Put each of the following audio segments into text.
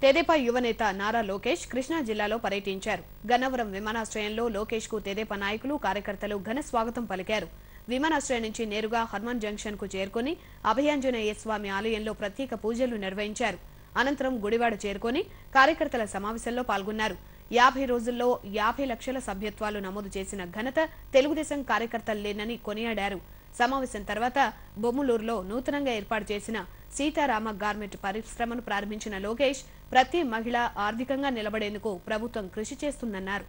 తెదేపా యువనేత నారా లోకేష్ కృష్ణా జిల్లాలో పర్యటించారు గన్నవరం విమానాశ్రయంలో లోకేష్ కు తెదేపా నాయకులు కార్యకర్తలు ఘన స్వాగతం పలికారు విమానాశ్రయం నుంచి నేరుగా హనుమాన్ జంక్షన్ కు చేరుకుని అభయాంజనేయ స్వామి ఆలయంలో ప్రత్యేక పూజలు నిర్వహించారు అనంతరం గుడివాడ చేరుకొని కార్యకర్తల సమావేశంలో పాల్గొన్నారు యాభై రోజుల్లో యాభై లక్షల సభ్యత్వాలు నమోదు చేసిన ఘనత తెలుగుదేశం కార్యకర్తలేనని కొనియాడారు సమావేశం తర్వాత బొమ్మలూరులో నూతనంగా ఏర్పాటు చేసిన సీతారామ గార్మెంట్ పరిశ్రమను ప్రారంభించిన లోకేష్ ప్రతి మహిళ ఆర్థికంగా నిలబడేందుకు ప్రభుత్వం కృషి చేస్తుందన్నారు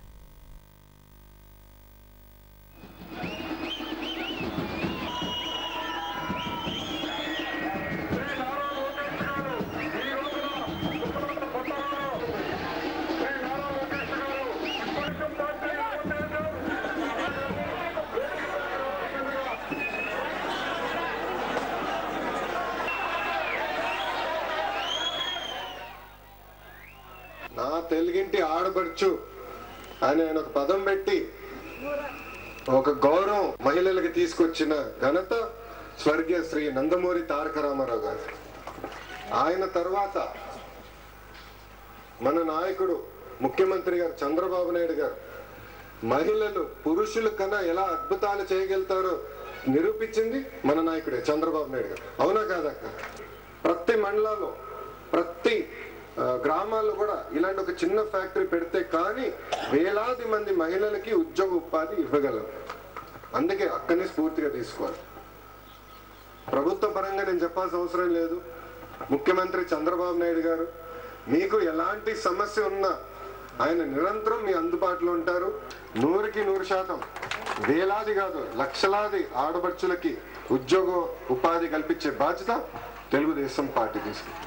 నా తెలుగింటి ఆడపడుచు అని ఆయన ఒక పదం పెట్టి ఒక గౌరవం మహిళలకు తీసుకొచ్చిన ఘనత స్వర్గీయ శ్రీ నందమూరి తారక రామారావు గారు ఆయన తర్వాత మన నాయకుడు ముఖ్యమంత్రి గారు చంద్రబాబు నాయుడు గారు మహిళలు పురుషుల కన్నా ఎలా అద్భుతాలు చేయగలుగుతారో నిరూపించింది మన నాయకుడే చంద్రబాబు నాయుడు గారు అవునా కాదక్క ప్రతి మండలాల్లో ప్రతి ఆ, గ్రామాల్లో కూడా ఇలాంటి ఒక చిన్న ఫ్యాక్టరీ పెడితే కానీ వేలాది మంది మహిళలకి ఉద్యోగ ఉపాధి ఇవ్వగలం అందుకే అక్కని స్ఫూర్తిగా తీసుకోవాలి ప్రభుత్వ పరంగా నేను చెప్పాల్సిన అవసరం లేదు ముఖ్యమంత్రి చంద్రబాబు నాయుడు గారు మీకు ఎలాంటి సమస్య ఉన్నా ఆయన నిరంతరం మీ అందుబాటులో ఉంటారు నూరుకి నూరు శాతం వేలాది కాదు లక్షలాది ఆడపడుచులకి ఉద్యోగ ఉపాధి కల్పించే బాధ్యత తెలుగుదేశం పార్టీ తీసుకుంది